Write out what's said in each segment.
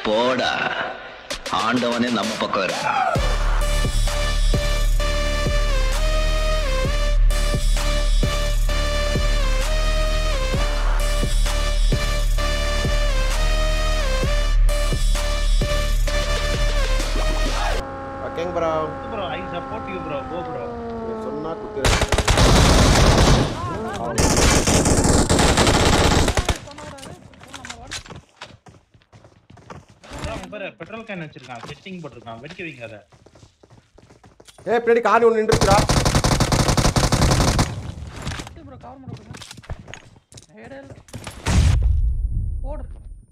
போடா ஆண்டவனே நம்ம பக்கம் இருக்கான் ஓகேங்க bro bro I support you bro go bro நீ சொன்னா குத்தி பாரு பெட்ரோல் கேன் வச்சிருக்கான் செட்டிங் போட்டிருக்கான் வெடிக்க வைங்க அதை ஏய் பின்னாடி காணி ஒன்று நின்றுச்சுடா ப்ரோ கவர் பண்ண கொடுங்க ஏடே இல்ல ஓடு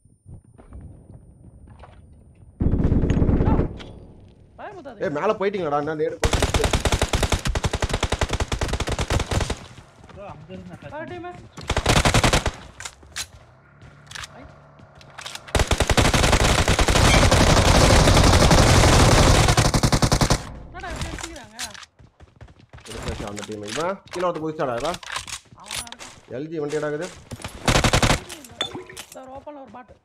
பயமுத்தாதே ஏய் மேலே போயிட்டீங்களாடா என்ன நேடு போட்டு ப்ரோ அங்க இருந்து attack வேற டீம் என்னடா இப்படி அடிக்கிறாங்க எடுத்தாச்சு அந்த டீம் இவன் கீழே ஒருத்த குதிச்சாடா இவன் அவனா இருக்கான் எல்ஜி வண்டி எடாகுது சார் ஓப்பன்ல ஒரு பாட்டு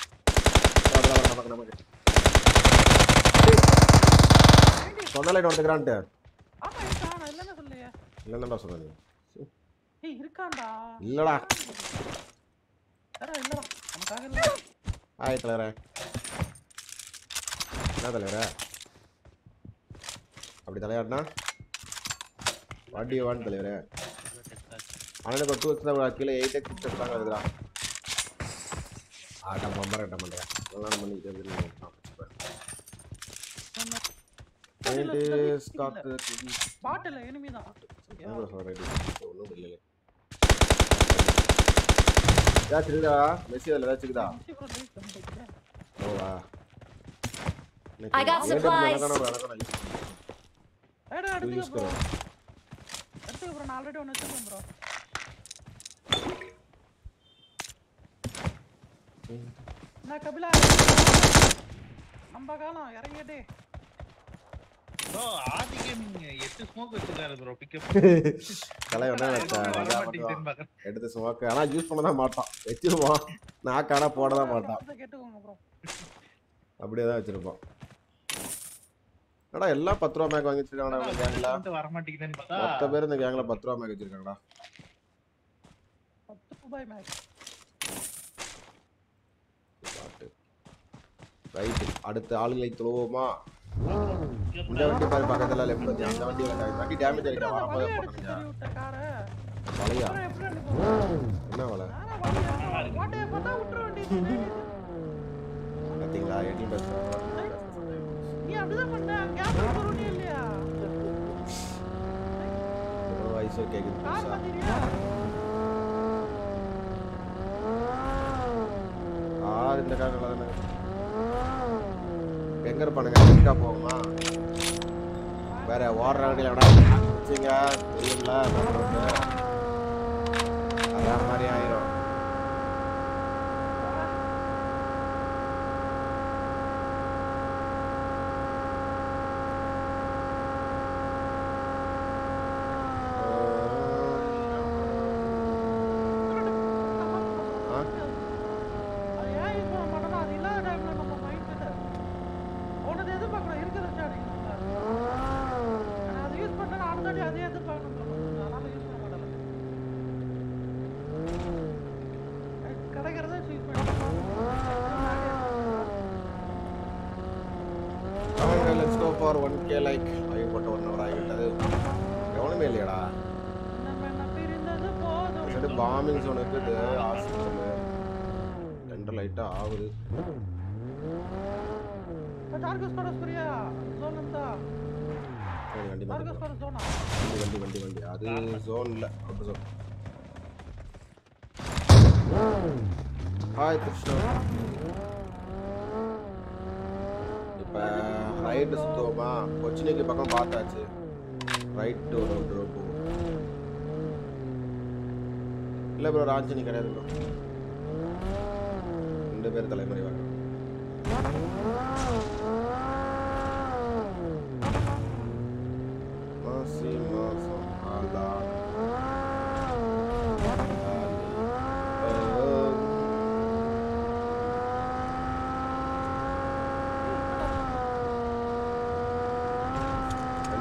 சொன்னாலே ஒருத்துக்கிறான்ட்டு ஆமா இருக்கான் நான் இல்லைன்னு சொல்லையே இல்லைன்னா சொன்னீங்க ஏய் இருக்கான்டா இல்லடா யாரா இல்லடா நமக்காக இல்ல ஆய் தலைவரே என்ன தலைவரே அப்படி தலையாடினா வாட்டி வான் தலைவரே ஆனால் இப்போ டூ எக்ஸ் தான் கீழே எயிட் எக்ஸ் சிக்ஸ் தாங்க இருக்குதா ஆட்டா பம்பர் ஆட்டம் பண்ணுறேன் எல்லாம் பண்ணிக்கிட்டு ஸ்டாக்கு பாட்டு இல்ல எனிமி தான் ஒன்றும் இல்லை ஏதாச்சும் இருக்குதா மெஸ்ஸி அதில் ஏதாச்சும் இருக்குதா முசி ப்ரோ லைஃப் பண்ணிட்டேன் ஓவா I got supplies. ஏடா எடுத்துக்க யூஸ் ப்ரோ கரோ எடுத்துக்க ப்ரோ நான் ஆல்ரெடி ஒன்று வச்சிருக்கேன் ப்ரோ என்ன கபிலா நம்ம காலம் இறங்கிட்டே ப்ரோ ஆதி கேமிங் எட்டு ஸ்மோக் வச்சிருக்காரு ப்ரோ பிக்கப் தலை என்ன வச்சேன் மஜா பண்ணுவான். எடுத்து சுமாக்கு ஆனால் யூஸ் பண்ண தான் மாட்டான் வச்சிருவான் நாக்கானா போட தான் மாட்டான் கேட்டுக்கோங்க ப்ரோ அப்படியே தான் வச்சிருப்பான் என்னடா எல்லாம் பத்து ரூபா மேக் வாங்கி வச்சிருக்காங்கடா இந்த கேங்ல வர மாட்டேங்குதுன்னு பார்த்தா மொத்த பேர் இந்த கேங்ல பத்து ரூபா மேக் வச்சிருக்காங்கடா பத்து ரூபாய் மேட்ச் பாட்டு ரைட்டு அடுத்த ஆளுகளை தொழுவோமா இந்த வண்டி பாரு பக்கத்துல லெஃப்ட் வண்டி அந்த வண்டி வேண்டாம் வண்டி டேமேஜ் ஆகிட்டா வரும்போது போட்டுருங்க விட்ட காரை வலையா அப்புறம் எப்படி அனுப்புவோம் என்ன வலை நானே வழியா ஓட்டையை பார்த்தா விட்டுற வேண்டியது பார்த்தீங்களா எயிட்டீன் பஸ் நீ அப்படிதான் பண்ண கேப் போறோம் இல்லையா வயசு கேக்குது கார் புதுசா. பாத்தீங்களா ஆறு இந்த கார் நல்லா தானே எங்க இருப்பானுங்க எங்கா போகுமா வேற ஓடுற வண்டியில விட வச்சுங்க தெரியும்ல நம்மளுக்கு அதான் மாதிரி ஆயிரும் ஆ? அது ஏன் யூஸ் பண்ண மாட்டோம்னா அது இல்லாத டைம்ல நம்ம மைண்ட் செட் உனது எதிர்பார்க்கணும் இருக்கிற ஸ்டார்டிங் அது யூஸ் பண்ணா நானும் தாண்டி அதே எதிர்பார்க்கணும் அதனால யூஸ் பண்ண மாட்டேன் கிடைக்கிறத யூஸ் அவங்க let's go for one K like ஆகி போட்ட ஒன் ஹவர் ஆகிவிட்டது எவனுமே இல்லையாடா நம்ம என்ன பிரிந்தது போதும் சைடு பாம்பிங் ஜோன் இருக்குது ஹாஸ்பிட்டல் ரெண்டு லைட்டாக ஆகுது டார்கஸ் கோரஸ் புரியா ஜோன் இருந்தா சரி, வண்டி டார்கஸ் மாத்தி கோரஸ் ஜோனா வண்டி வண்டி வண்டி வண்டி அது ஜோன் இல்லை அவுட்டர் ஜோன் ஹாய் கிருஷ்ணா இப்போ ரைட்டு சுற்றுவோமா கொச்சினிக்கு பக்கம் பார்த்தாச்சு ரைட்டு ஒரு ரவுண்ட் ரவுண்ட் போகும் இல்லை ப்ரோ ராஞ்சினி கிடையாது ப்ரோ ரெண்டு பேர் தலைமுறை வாங்க மாசி மாசம் ஆலா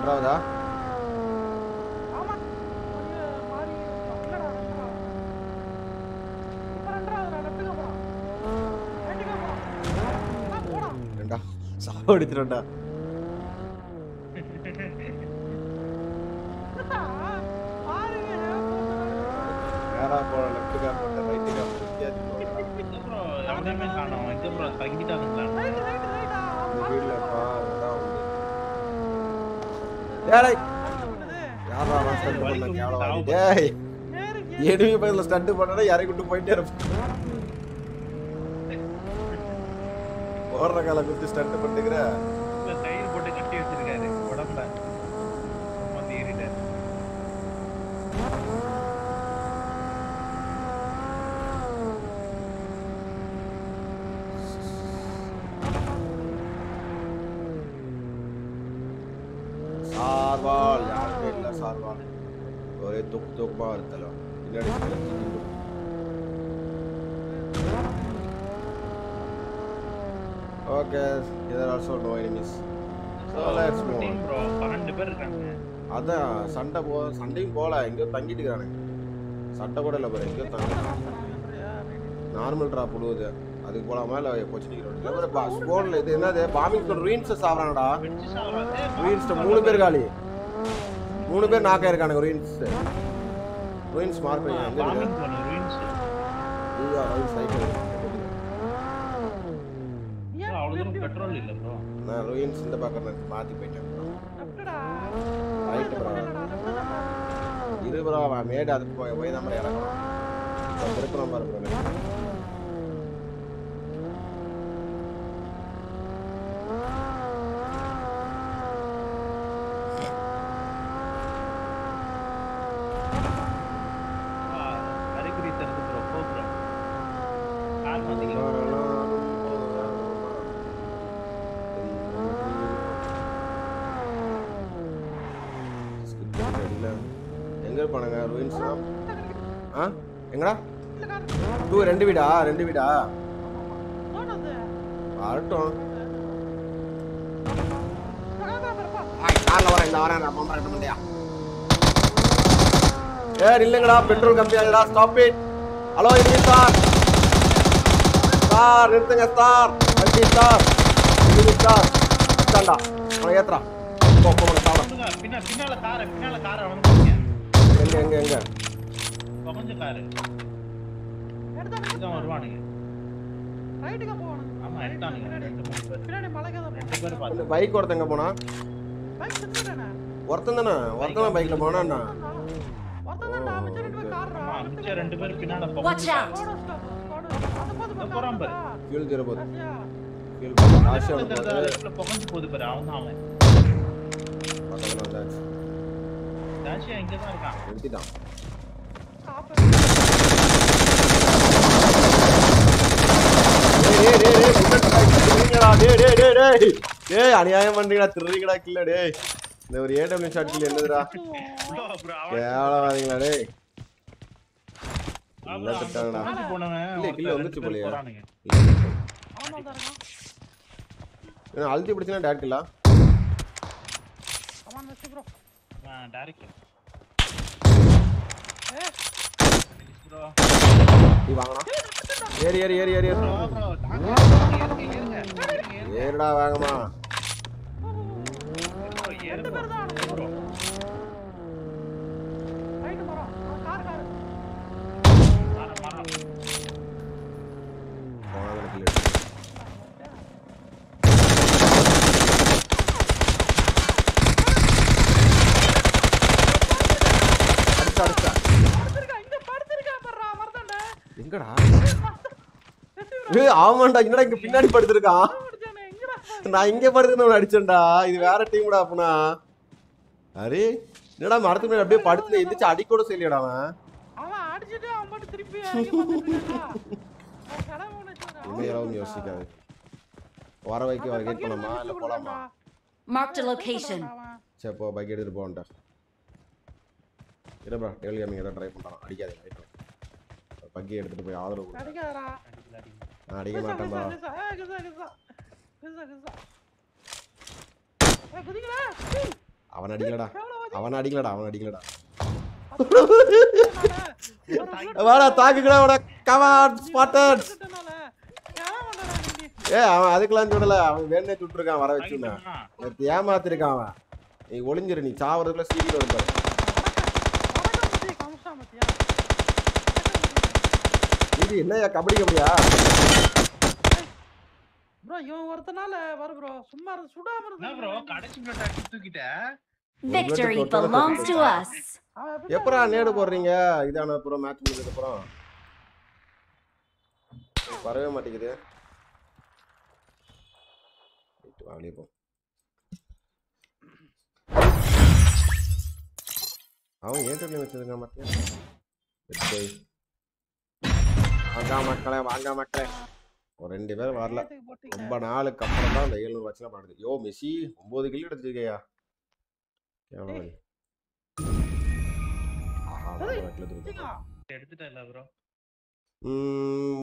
ரெண்டாவதா ஆமா கொஞ்சம் மாறி இல்லடா ரெண்டா இப்ப ரெண்டாவது லெஃப்ட்டுக்கு போறான் ரைட்டுக்கு போறான் ஆ, போடான் ரெண்டா சாவடிச்சிடா பாருங்க நேரா போற லெஃப்ட்டுக்கா போட்ட ரைட்டுக்கா வித்தியாசம் எங்க ப்ரோ எவனையுமே காணோம் எங்க ப்ரோ தங்கிட்டானுங்களா ரைட் ரைட் ரைட்டா இந்த வீட்ல பாருடா டேய் யாரா நான் ஸ்டண்ட் பண்ண கேவலம் டேய் எனிமி பக்கத்துல ஸ்டண்ட் பண்ணா இறக்கி விட்டு போயிட்டே இருப்பேன் ஓடுற கால குத்தி ஸ்டண்ட் பண்ணிக்கிற இல்ல கயிறு போட்டு கட்டி வச்சிருக்காரு உடம்புல ரொம்ப ஏறிட்டாரு சார்வால் யாருமே இல்ல சார்வால் ஒரே தொக்கு தொக்குமா இருத்தல பின்னாடி சில திடீர்னு. Okay, there are also no enemies. So let's move on. Team bro பன்னெண்டு பேர் இருக்காங்க அதான் சண்டை போ சண்டையும் போல எங்கேயோ தங்கிட்டு இருக்கானுங்க சண்டை கூட இல்லை பாரு எங்கேயோ தங்கி நார்மல் ட்ராப் விழுவுது அதுக்கு போலாமா இல்லை கொச்சினிக்கிறோம் ஸ்போனில் இது என்னது பாமிங் ஸ்போன் ரூயின்ஸை சாப்பிட்றாங்கடா வெச்சு சாவறாதே ரூயின்ஸ் மூணு பேர் காலி மூணு பேர் நாக்க இருக்கானுங்க ரூயின்ஸ் ரூயின்ஸ் மார்க் பண்ணி எங்க இருக்கு? பாமிங் பண்ணு ரூயின்ஸ் ஐயா, ரூயின்ஸ் சைக்கிள் அவ்வளவு தூரம் பெட்ரோல் இல்ல ப்ரோ நான் ரூயின்ஸ் இந்த பக்கம் நான் மாற்றி போயிட்டேன் bro. லெஃப்ட்டடா ரைட்டு ப்ரோ இரு ப்ரோ அவன் மேடு அதுக்கு போய் போய் தான் இறங்கணும் இப்போ திருப்பணம் பாரு ப்ரோ அறிகுறி தருது ப்ரோ போ ப்ரோ கார் வந்துக்கலாம் எங்க இருப்பானுங்க ரூயின்ஸ் ஆ எங்கடா டூ ரெண்டு வீடா ரெண்டு வீடா வரட்டும் கார்ல வரேன் இந்த வரேன் அம்மா ரெண்டு மண்டியா ஏ இல்லைங்கடா பெட்ரோல் கம்மி ஆகுதுடா ஸ்டாப் இட் ஹலோ இது சார் சார் நிறுத்துங்க சார் வண்டி சார் இது சார் தாண்டா அவனை ஏத்துறா போ போ சாப்பிட சொல்லுங்க பின்ன பின்னால கார பின்னால கார வந்து எங்க எங்க எங்க கொஞ்சம் காரு இதான் வருவானுங்க ரைட்டுக்கு போகணும் ஆமா எடுத்தானுங்க ரெண்டு மூணு பேர் பின்னாடி மலைக்கு தான் ரெண்டு பேர் இந்த பார்த்து பைக் ஒருத்தங்க போனா பைக் செத்துட்டானே ஒருத்தன் தானே ஒருத்தன் பைக்ல போனான்னா ஒருத்தன் தான் நான் மிச்சம் ரெண்டு பேர் கார் ஆமா மிச்சம் ரெண்டு பேர் பின்னால Watch போவாங்க out! ஸ்குவாட் ஸ்குவாட் அந்த போது இதோ போறான் பாரு. ஃபியூல் தீர போகுது ஆசியா ஃபியூல் ராஷியா போகுது புகஞ்சு போகுது பாரு அவன் தான் அவன் பக்கத்துல வந்தாச்சு தாஷியா இங்க தான் இருக்கான் நிறுத்திட்டான் டேய், டேய், டேய், டேய், bullet strike திருறீங்கடா, டேய், டேய், டேய், டேய். டேய், அநியாயம் பண்றீங்கடா திருறீங்கடா கில்ல டேய் இந்த ஒரு ஏடபிள்யூ ஷாட் கில் என்னதுடா ப்ரோ ப்ரோ அவன் கேவலவாதீங்களா டேய் அப்புறம் நல்லா அங்க திட்டாங்கடா. புகஞ்சு போனவன் இல்ல, ஒருத்தன் கீழே ரெண்டு வந்துச்சு பேர் போலயே. போறானுங்க ஆமா தான் இருக்கான் இவன் அழுத்தி பிடிச்சினா டேட் கில்லா அவன் வெச்சு ப்ரோ டைரக்ட் ஏ ப்ரோ நீ வாங்கடா ஏறி ஏறி ஏறி ஏறி ஏறி ப்ரோ ப்ரோ தாங்க ஏறுங்க ஏறுங்க ஏறுங்க ஏறுடா வேகமா ப்ரோ ஏறு ப்ரோ ப்ரோ ரைட்டு போறோம் கார் கார் மரம் மரம் போனா கில் அடிச்சா அடிச்சா படுத்திருக்கா இங்க படுத்திருக்கா பர்றா மறந்தாண்டா எங்கடா ஏய் ஆமாண்டா என்னடா இங்க பின்னாடி படுத்திருக்கான் படுத்தானே எங்கடா நான் இங்க படுத்துன்னு அடிச்சேன்டா இது வேற டீம்டா அப்பனா அரே என்னடா மரத்து மேல அப்படியே படுத்துல எந்திரிச்சு அடி கூட செய்யலடா அவன் அவன் அடிச்சிட்டு அவன் பாட்டு திருப்பி இறங்கி பார்த்துட்டு இருக்கான்டா. அவன் கடமை உணர்ச்சியோட அவன் இமையளவும் யோசிக்காது வர வைக்க வர கேட் பண்ணலாமா இல்ல போலாமா Marked a location. அவன் சரி போ பைக் எடுத்துட்டு போன்டா இருப்பா டெய்லி கேமிங் ஏதாவது ட்ரை பண்றான் அடிக்காதே ரைட் பக்கி எடுத்துட்டு போய் ஆதரவு கொடு. அடிக்காதடா நான் அடிக்க கிசா, மாட்டேன்பா கிசா, கிசா. ஏய், கிசா, கிசா. கிசா, கிசா. ஏய், குதிங்கடா. ஏய், அவன் அடிக்கலடா அவன் அடிக்கலடா அவன் அடிக்கலடா எவ்வளவு வாடா தாக்குக்கடா வாடா கமான் ஸ்பாட்டட் கிட்டனால ஏன் பண்ணடா நீ ஏ அவன் அதுக்கெல்லாம் சொல்லல அவன் வேணே சுட்டுருக்கான் வர வச்சுனா ஆ, நேத்து ஏமாத்திருக்கான் அவன் நீ ஒளிஞ்சிரு நீ சாவறதுக்குள்ள சீக்கிரம் வரும் பாரு வணக்கம் விஜய் கம்சா மத்தியா இது என்னய்யா கபடி கபடியா ப்ரோ இவன் ஒருத்தனால வரு ப்ரோ சும்மா இரு, சுடாம என்ன இருந்து ப்ரோ கடைசி மினிட் அடிச்சு தூக்கிட்ட Victory belongs to us. அவன் எப்படி எப்படா அவன் நேடு போடுறீங்க இதான அப்புறம் மேட்ச் முடிஞ்சதுக்கு அப்புறம் வரவே மாட்டேங்குது ரைட்டு, வா, வெளியே போ அவன் ஏன் வச்சிருக்கான் மாட்டேன் வாங்க மக்களே வாங்க மக்களே ஒரு ரெண்டு பேரும் வரல ஏத்துக்கு போட்டீங்க. ரொம்ப நாளுக்கு அப்புறம் தான் அந்த எழுநூறு வச்சுலாம் பண்ணுது யோ மெஸ்ஸி ஒன்பது கிலோ எடுத்துருக்கையா கேவலம் ஆஹா, ஏய், வட்டில் விஜய்கா, எடுத்துட்டல ப்ரோ ம்